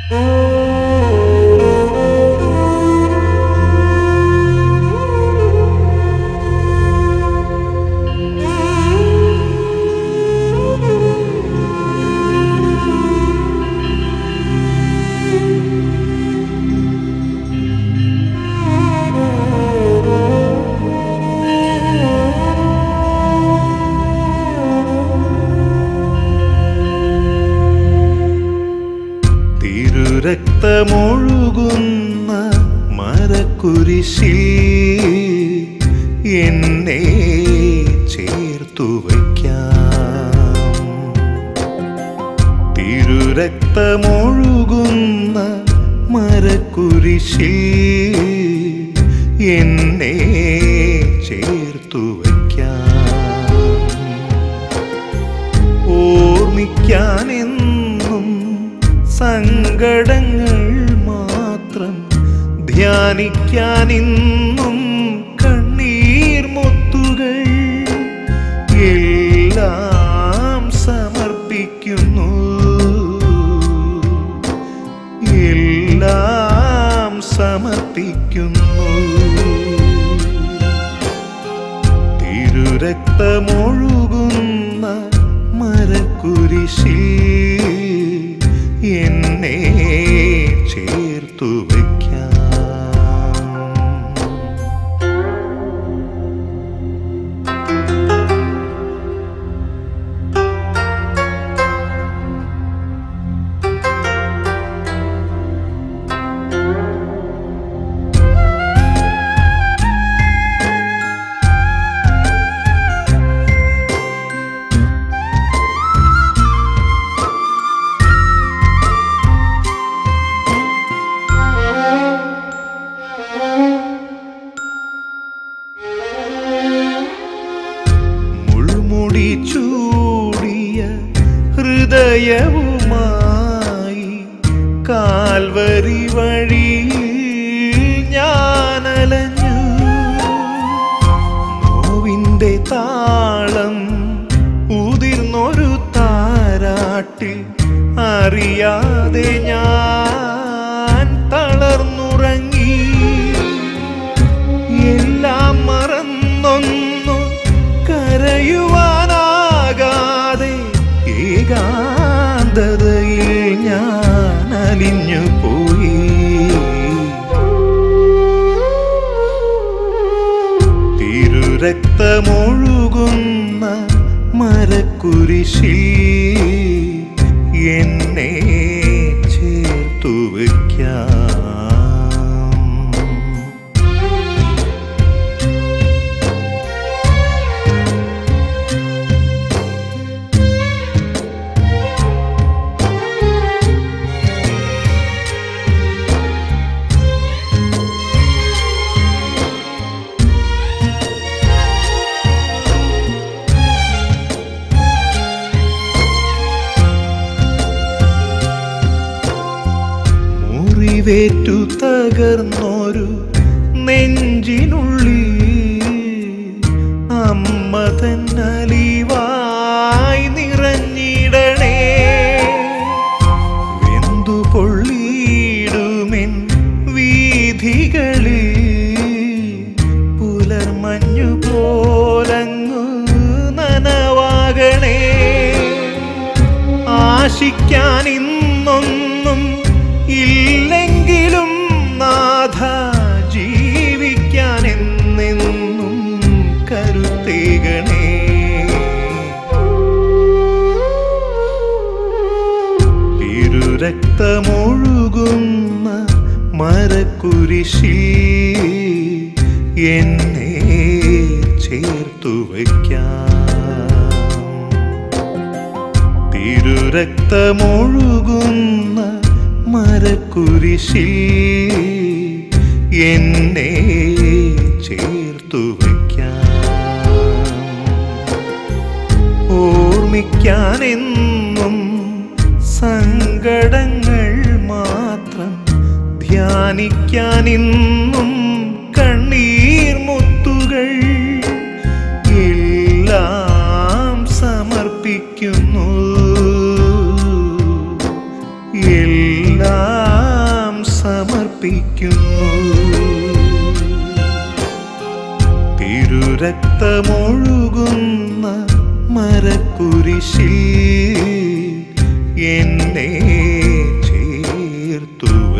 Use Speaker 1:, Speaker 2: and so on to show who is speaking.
Speaker 1: തിരുരക്തമൊഴുകുന്ന മരക്കുരിശിൽ എന്നെ ചേർത്തു വയ്ക്കാം തിരുരക്തമൊഴുകുന്ന മരക്കുരിശിൽ എന്നെ ചേർത്തു വയ്ക്കാം ഓർമ്മിക്കാനെന്നും സങ്കടങ്ങൾ മാത്രം ധ്യാനിക്കാനിന്നും കണ്ണീർ മുത്തുകൾ എല്ലാം സമർപ്പിക്കുന്നു എല്ലാം സമർപ്പിക്കുന്നു തിരുരക്തമൊഴുകുന്ന മരക്കുരിശിൽ എന്നെ ചേർത്തു വയ്ക്കാം മുൾമുടി ചൂടിയ ഹൃദയവുമായി കാൽവരി വഴി ഞാനലഞ്ഞു നോവിൻ്റെ താളം ഉതിർന്നൊരു താരാട്ടിൽ അറിയാതെ ഞാൻ തളർന്നുറങ്ങി എല്ലാം മറന്നൊന്നു കരയുവാനാകാതെ ഏകാന്തതയിൽ ഞാൻ അലിഞ്ഞു പോയി തിരുരക്തമൊഴുകുന്ന മരക്കുരിശിൽ എന്നെ ചേർത്തു വയ്ക്കാം മുറിവേറ്റു തകർന്നൊരു നെഞ്ചിനുള്ളിൽ അമ്മ തന്നലിവായി നിറഞ്ഞിടണേ വെന്തു പൊള്ളിയിടുമെൻ വീഥികളിൽ പുലർമഞ്ഞു പോലങ്ങു നനവാകണേ ആശിക്കാൻ ഇന്നൊന്നും ഇല്ലെങ്കിലും നാഥ ജീവിക്കാൻ എന്നെന്നും കരുത്തേകണേ തിരുരക്തമൊഴുകുന്ന മരക്കുരിശിൽ എന്നെ ചേർത്തു വയ്ക്കാം തിരുരക്തമൊഴുകുന്ന മരക്കുരിശിൽ എന്നെ ചേർത്തു വയ്ക്കാം ഓർമ്മിക്കാനെന്നും സങ്കടങ്ങൾ മാത്രം ധ്യാനിക്കാനിന്നും കണ്ണീർ മുത്തുകൾ എല്ലാം സമർപ്പിക്കുന്നു എല്ലാം എല്ലാം സമർപ്പിക്കുന്നു തിരുരക്തമൊഴുകുന്ന മരക്കുരിശിൽ എന്നെ ചേർത്തു